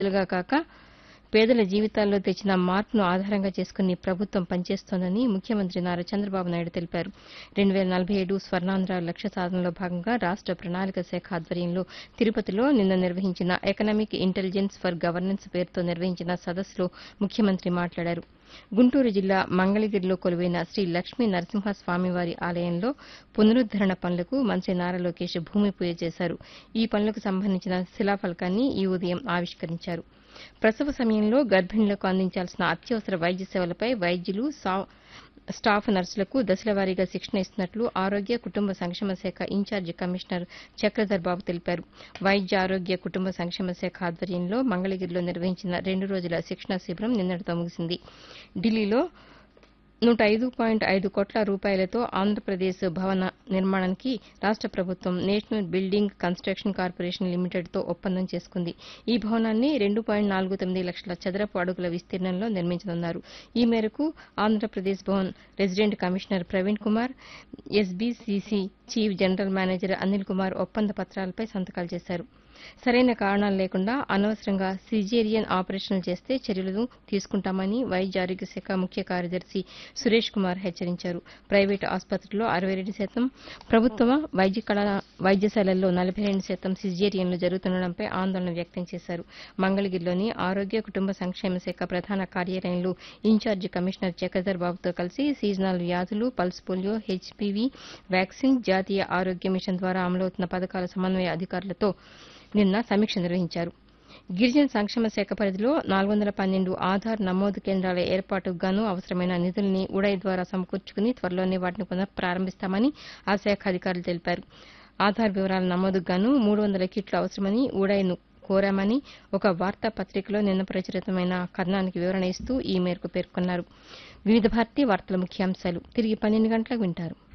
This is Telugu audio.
లుగా కాక పేదల జీవితాల్లో తెచ్చిన మార్పును ఆధారంగా చేసుకుని ప్రభుత్వం పనిచేస్తోందని ముఖ్యమంత్రి నారా చంద్రబాబు నాయుడు తెలిపారు రెండు వేల నలభై ఏడు స్వర్ణాంధ్ర లక్ష్య సాధనలో భాగంగా రాష్ట ప్రణాళిక శాఖ ఆధ్వర్యంలో తిరుపతిలో నిన్న నిర్వహించిన ఎకనామిక్ ఇంటెలిజెన్స్ ఫర్ గవర్నెన్స్ పేరుతో నిర్వహించిన సదస్సులో ముఖ్యమంత్రి మాట్లాడారు గుంటూరు జిల్లా మంగళగిరిలో కొలువైన శ్రీ లక్ష్మీ నరసింహస్వామివారి ఆలయంలో పునరుద్దరణ పనులకు మంత్రి నారా లోకేష్ భూమి పూజ చేశారు ఈ పనులకు సంబంధించిన శిలాఫలకాన్ని ఈ ఉదయం ఆవిష్కరించారు ప్రసవ సమయంలో గర్భిణులకు అందించాల్సిన అత్యవసర వైద్య సేవలపై వైద్యులు సా- స్టాఫ్ నర్సులకు దశలవారీగా శిక్షణ ఇస్తున్నట్లు ఆరోగ్య కుటుంబ సంక్షేమ శాఖ ఇన్ఛార్జి కమిషనర్ చక్రధర్ బాబు తెలిపారు వైద్య ఆరోగ్య కుటుంబ సంక్షేమ శాఖ ఆధ్వర్యంలో మంగళగిరిలో నిర్వహించిన రెండు రోజుల శిక్షణ శిబిరం నిన్నటితో ముగిసింది ఢిల్లీలో నూట ఐదు పాయింట్ ఐదు కోట్ల రూపాయలతో ఆంధ్రప్రదేశ్ భవన నిర్మాణానికి రాష్ట ప్రభుత్వం నేషనల్ బిల్డింగ్ కన్స్ట్రక్షన్ కార్పొరేషన్ లిమిటెడ్తో ఒప్పందం చేసుకుంది ఈ భవనాన్ని రెండు పాయింట్ నాలుగు తొమ్మిది లక్షల చదరపు అడుగుల విస్తీర్ణంలో నిర్మించనున్నారు ఈ మేరకు Andhra Pradesh Bhavan resident commissioner Praveen Kumar SBCC chief general manager Anil Kumar ఒప్పంద పత్రాలపై సంతకాలు చేశారు సరైన కారణాలు లేకుండా అనవసరంగా సిజేరియన్ ఆపరేషన్లు చేస్తే చర్యలు తీసుకుంటామని వైద్య ఆరోగ్య శాఖ ముఖ్య కార్యదర్శి సురేష్ కుమార్ హెచ్చరించారు ప్రైవేటు ఆసుపత్రుల్లో అరవై రెండు శాతం ప్రభుత్వ వైద్య కళా వైద్యశాలల్లో నలభై రెండు శాతం సిజేరియన్లు జరుగుతుండడంపై ఆందోళన వ్యక్తం చేశారు మంగళగిరిలోని ఆరోగ్య కుటుంబ సంక్షేమ శాఖ ప్రధాన కార్యాలయంలో ఇన్ఛార్జి కమిషనర్ చక్రధర్ బాబుతో కలిసి సీజనల్ వ్యాధులు పల్స్ పోలియో హెచ్పీవీ వ్యాక్సిన్ జాతీయ ఆరోగ్య మిషన్ ద్వారా అమలవుతున్న పథకాల సమన్వయ అధికారులతో నిన్న సమీక్ష నిర్వహించారు గిరిజన సంక్షేమ శాఖ పరిధిలో నాలుగు వందల పన్నెండు ఆధార్ నమోదు కేంద్రాల ఏర్పాటుకు గాను అవసరమైన నిధుల్ని ఉడాయ్ ద్వారా సమకూర్చుకుని త్వరలోనే వాటిని పునః ప్రారంభిస్తామని ఆ శాఖ అధికారులు తెలిపారు ఆధార్ వివరాల నమోదుకు గాను మూడు వందల కిట్లు అవసరమని ఉడాయ్ను కోరామని ఒక వార్తాపత్రికలో నిన్న ప్రచురితమైన కథనానికి వివరణ ఇస్తూ ఈ మేరకు పేర్కొన్నారు వివిధ భారతి వార్తల ముఖ్యాంశాలు తిరిగి పన్నెండు గంటలకు వింటారు